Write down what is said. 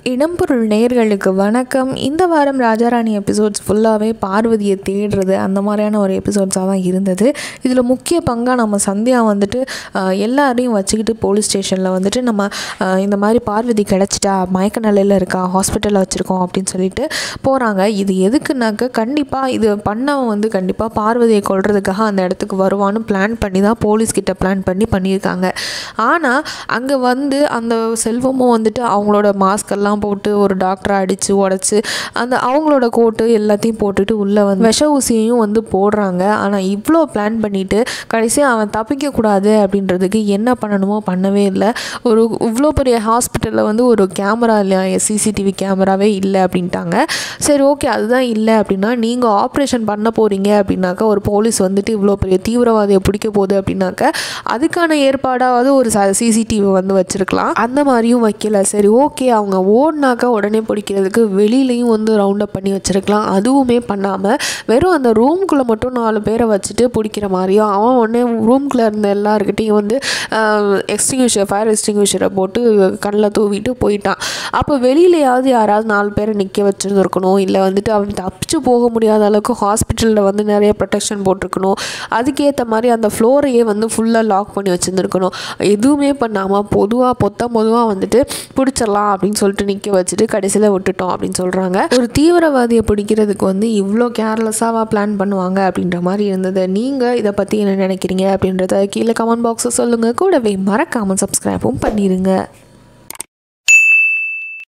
இடம்பொருள் நேயர்களுக்கு வணக்கம் இந்த வாரம் ராஜாராணி எபிசோட்ஸ் ஃபுல்லாகவே பார்வதியை தேடுறது அந்த மாதிரியான ஒரு எபிசோட்ஸாக தான் இருந்தது இதில் முக்கிய பங்காக நம்ம சந்தியா வந்துட்டு ஆஹ், எல்லாரையும் வச்சுக்கிட்டு போலீஸ் ஸ்டேஷனில் வந்துட்டு நம்ம ஆஹ், இந்த மாதிரி பார்வதி கிடச்சிட்டா மயக்க நிலையில் இருக்கா ஹாஸ்பிட்டலில் வச்சுருக்கோம் அப்படின்னு சொல்லிட்டு போகிறாங்க இது எதுக்குனாக்க கண்டிப்பாக இது பண்ணவன் வந்து கண்டிப்பாக பார்வதியை கொல்றதுக்காக அந்த இடத்துக்கு வருவான்னு பிளான் பண்ணி தான் போலீஸ்கிட்ட பிளான் பண்ணி பண்ணியிருக்காங்க ஆனால் அங்கே வந்து அந்த செல்வமும் வந்துட்டு அவங்களோட மாஸ்க் எல்லாம் போட்டு ஒரு டாக்டரை அடித்து உடச்சி அந்த அவங்களோட கோட்டு எல்லாத்தையும் போட்டுட்டு உள்ளே வந்து விஷ ஊசியையும் வந்து போடுறாங்க ஆனால் இவ்வளோ பிளான் பண்ணிட்டு கடைசியாக அவன் தப்பிக்கக்கூடாது அப்படின்றதுக்கு என்ன பண்ணணுமோ பண்ணவே இல்லை ஒரு இவ்வளோ பெரிய ஹாஸ்பிட்டலில் வந்து ஒரு கேமரா இல்லை சிசிடிவி கேமராவே இல்லை அப்படின்ட்டாங்க சரி ஓகே அதுதான் இல்லை அப்படின்னா நீங்கள் ஆப்ரேஷன் பண்ண போகிறீங்க அப்படின்னாக்கா ஒரு போலீஸ் வந்துட்டு இவ்வளோ பெரிய தீவிரவாதியை பிடிக்க போகுது அப்படின்னாக்க அதுக்கான ஏற்பாடாவது ஒரு சிசிடிவி வந்து வச்சுருக்கலாம் அந்த மாதிரியும் வைக்கல சரி ஓகே அவங்க ஓடினாக்கா உடனே பிடிக்கிறதுக்கு வெளியிலையும் வந்து ரவுண்ட் அப் பண்ணி வச்சுருக்கலாம் அதுவுமே பண்ணாமல் வெறும் அந்த ரூம்குள்ளே மட்டும் நாலு பேரை வச்சுட்டு பிடிக்கிற மாதிரியும் அவன் உடனே ரூம்குள்ளே இருந்த எல்லாருக்கிட்டையும் வந்து எக்ஸ்டிங்யூஷர் ஃபயர் எக்ஸ்டிங்யூஷரை போட்டு கண்ணில் தூவிட்டு போயிட்டான் அப்போ வெளியிலையாவது யாராவது நாலு பேரை நிற்க வச்சுருந்துருக்கணும் இல்லை வந்துட்டு அவன் தப்பிச்சு போக முடியாத அளவுக்கு ஹாஸ்பிட்டலில் வந்து நிறைய ப்ரொடெக்ஷன் போட்டிருக்கணும் அதுக்கேற்ற மாதிரி அந்த ஃப்ளோரையே வந்து ஃபுல்லாக லாக் பண்ணி வச்சுருந்துருக்கணும் எதுவுமே பண்ணாமல் பொதுவாக பொத்தம் பொதுவாக வந்துட்டு பிடிச்சிடலாம் அப்படின்னு சொல்லிட்டு நிற்க வச்சுட்டு கடைசியில் விட்டுட்டோம் அப்படின்னு சொல்கிறாங்க ஒரு தீவிரவாதியை பிடிக்கிறதுக்கு வந்து இவ்வளோ கேர்லெஸ்ஸாக பிளான் பண்ணுவாங்க அப்படின்ற மாதிரி இருந்தது நீங்கள் இதை பற்றி என்ன நினைக்கிறீங்க அப்படின்றத கீழே கமெண்ட் பாக்ஸை சொல்லுங்கள் கூடவே மறக்காமல் சப்ஸ்கிரைபும் பண்ணிடுங்க